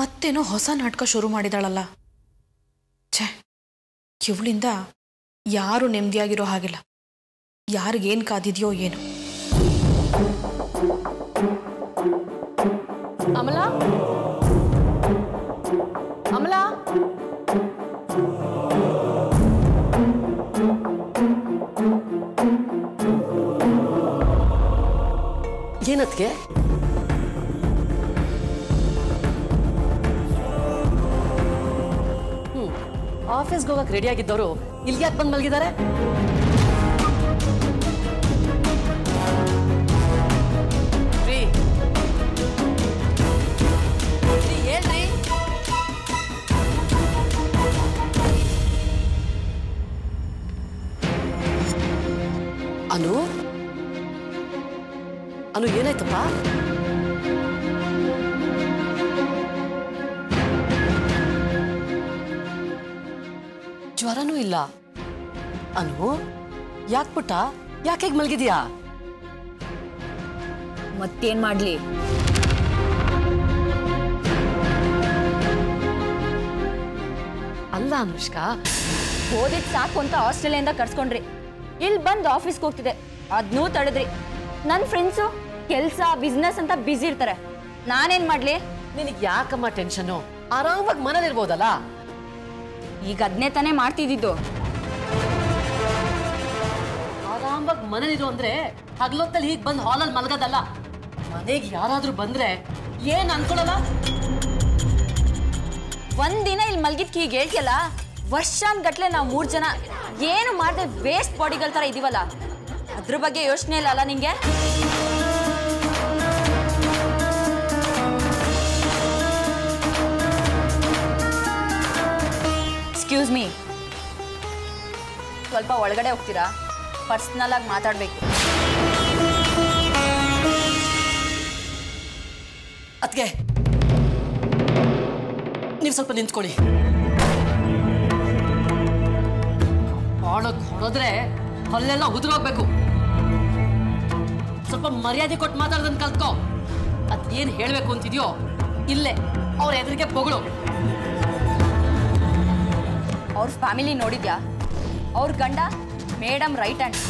ಮತ್ತೇನೋ ಹೊಸ ನಾಟಕ ಶುರು ಮಾಡಿದಾಳಲ್ಲ ಛೇ ಇವಳಿಂದ ಯಾರು ನೆಮ್ಮದಿಯಾಗಿರೋ ಹಾಗಿಲ್ಲ ಯಾರಿಗೇನು ಕಾದಿದೆಯೋ ಏನು ಅಮಲಾ ಅಮಲಾ ಏನತ್ಗೆ ಹ್ಮ್ ಆಫೀಸ್ಗೆ ಹೋಗಕ್ ರೆಡಿ ಆಗಿದ್ದವರು ಇಲ್ಲಿ ಯಾಕೆ ಬಂದು ಮಲಗಿದ್ದಾರೆ ರೀ ರೀ, ಹೇಳ್ರಿ ಅನು ಅನು ಏನಾಯ್ತಪ್ಪ ಜ್ವರನೂ ಇಲ್ಲ ಅನು ಯಾಕೆ ಪುಟ್ಟ ಯಾಕೆ ಹೀಗೆ ಮಲಗಿದ್ಯಾ ಮತ್ತೇನ್ ಮಾಡ್ಲಿ ಅಲ್ಲ ಅನುಷ್ಕಾ ಓದಿದ್ ಸಾಕು ಅಂತ ಆಸ್ಟ್ರೇಲಿಯಿಂದ ಕರ್ಸ್ಕೊಂಡ್ರಿ ಇಲ್ಲಿ ಬಂದು ಆಫೀಸ್ಗೆ ಹೋಗ್ತಿದೆ ಅದ್ನೂ ತಡೆದ್ರಿ ನನ್ನ ಫ್ರೆಂಡ್ಸು ಕೆಲಸ ಬಿಸ್ನೆಸ್ ಅಂತ ಬ್ಯುಸಿ ಇರ್ತಾರೆ ನಾನೇನ್ ಮಾಡ್ಲಿ ನಿನಗೆ ಯಾಕಮ್ಮ ಟೆನ್ಷನ್ನು ಆರಾಮಾಗಿ ಮನೇಲಿರ್ಬೋದಲ್ಲ ಈಗ ಅದನ್ನೇ ತಾನೇ ಮಾಡ್ತಿದ್ದಿದ್ದು ಆರಾಮಾಗಿ ಮನೇಲಿರು ಅಂದ್ರೆ ಹಗ್ಲೊತ್ತಲ್ಲಿ ಹೀಗೆ ಬಂದು ಹಾಲಲ್ಲಿ ಮಲಗೋದಲ್ಲ ಮನೆಗೆ ಯಾರಾದ್ರೂ ಬಂದ್ರೆ ಏನ್ ಅನ್ಕೊಳಲ್ಲ ಒಂದಿನ ಇಲ್ಲಿ ಮಲ್ಗಿದ್ ಹೀಗೆ ಹೇಳ್ತಿಯಲ್ಲ ವರ್ಷಾನ್ಗಟ್ಲೆ ನಾವು ಮೂರ್ ಜನ ಏನು ಮಾಡದೆ ವೇಸ್ಟ್ ಬಾಡಿಗಳ ತರ ಇದೀವಲ್ಲ ಅದ್ರ ಬಗ್ಗೆ ಯೋಚನೆ ಇಲ್ಲ ಅಲ್ಲ ನಿಂಗೆ ಎಕ್ಸ್ಕ್ಯೂಸ್ ಮೀ ಸ್ವಲ್ಪ ಒಳಗಡೆ ಹೋಗ್ತೀರಾ ಪರ್ಸ್ನಲ್ ಆಗಿ ಮಾತಾಡ್ಬೇಕು ಅದ್ಗೆ ನೀವು ಸ್ವಲ್ಪ ನಿಂತ್ಕೊಳ್ಳಿ ಆಳಕ್ ಹೊಡೆದ್ರೆ ಹಲ್ಲೆಲ್ಲ ಉದುರೋಗ್ಬೇಕು ಸ್ವಲ್ಪ ಮರ್ಯಾದೆ ಕೊಟ್ಟು ಮಾತಾಡೋದನ್ನ ಕಲ್ತ್ಕೋ ಅದ್ ಏನ್ ಹೇಳ್ಬೇಕು ಅಂತಿದ್ಯೋ ಇಲ್ಲೇ ಅವ್ರ ಎದುರಿಗೆ ಪೊಗಳು ಅವ್ರ ಫ್ಯಾಮಿಲಿ ನೋಡಿದ್ಯಾ ಅವ್ರ ಗಂಡ ಮೇಡಮ್ ರೈಟ್ ಹ್ಯಾಂಡ್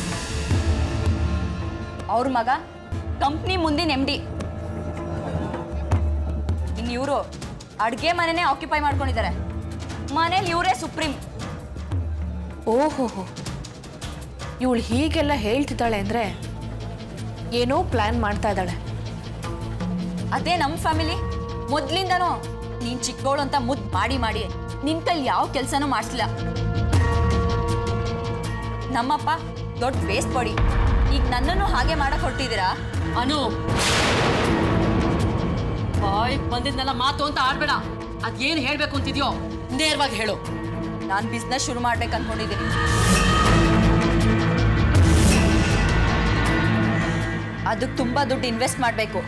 ಅವ್ರ ಮಗ ಕಂಪ್ನಿ ಮುಂದಿನ ಎಮ್ ಡಿ ಇನ್ನು ಇವರು ಅಡುಗೆ ಮನೆನೇ ಆಕ್ಯುಪೈ ಮಾಡ್ಕೊಂಡಿದ್ದಾರೆ ಮನೇಲಿ ಇವರೇ ಸುಪ್ರೀಂ ಓಹೋಹೋ ಇವಳು ಹೀಗೆಲ್ಲ ಹೇಳ್ತಿದ್ದಾಳೆ ಅಂದರೆ ಏನೋ ಪ್ಲ್ಯಾನ್ ಮಾಡ್ತಾ ಇದ್ದಾಳೆ ಅದೇ ನಮ್ಮ ಫ್ಯಾಮಿಲಿ ಮೊದ್ಲಿಂದನೂ ನೀನ್ ಚಿಕ್ಕವಳು ಅಂತ ಮುದ್ದು ಮಾಡಿ ಮಾಡಿ ನಿನ್ ಕೈಲಿ ಯಾವ ಕೆಲಸನೂ ಮಾಡಿಸಿಲ್ಲ ನಮ್ಮಪ್ಪ ದೊಡ್ಡ ವೇಸ್ಟ್ ಬಾಡಿ ಈಗ ನನ್ನನ್ನು ಹಾಗೆ ಮಾಡಕ್ ಹೊರಟಿದ್ದೀರಾ ಅನು ಬಾಯ್ ಬಂದಿದ್ನೆಲ್ಲ ಮಾತು ಅಂತ ಆಡ್ಬೇಡ ಅದೇನ್ ಹೇಳ್ಬೇಕು ಅಂತಿದ್ಯೋ ನೇರವಾಗಿ ಹೇಳು ನಾನು ಬಿಸ್ನೆಸ್ ಶುರು ಮಾಡ್ಬೇಕು ಅನ್ಕೊಂಡಿದ್ದೀನಿ ಅದಕ್ಕೆ ತುಂಬಾ ದುಡ್ಡು ಇನ್ವೆಸ್ಟ್ ಮಾಡಬೇಕು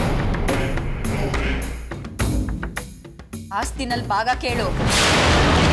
ಆಸ್ತಿನಲ್ಲಿ ಭಾಗ ಕೇಳು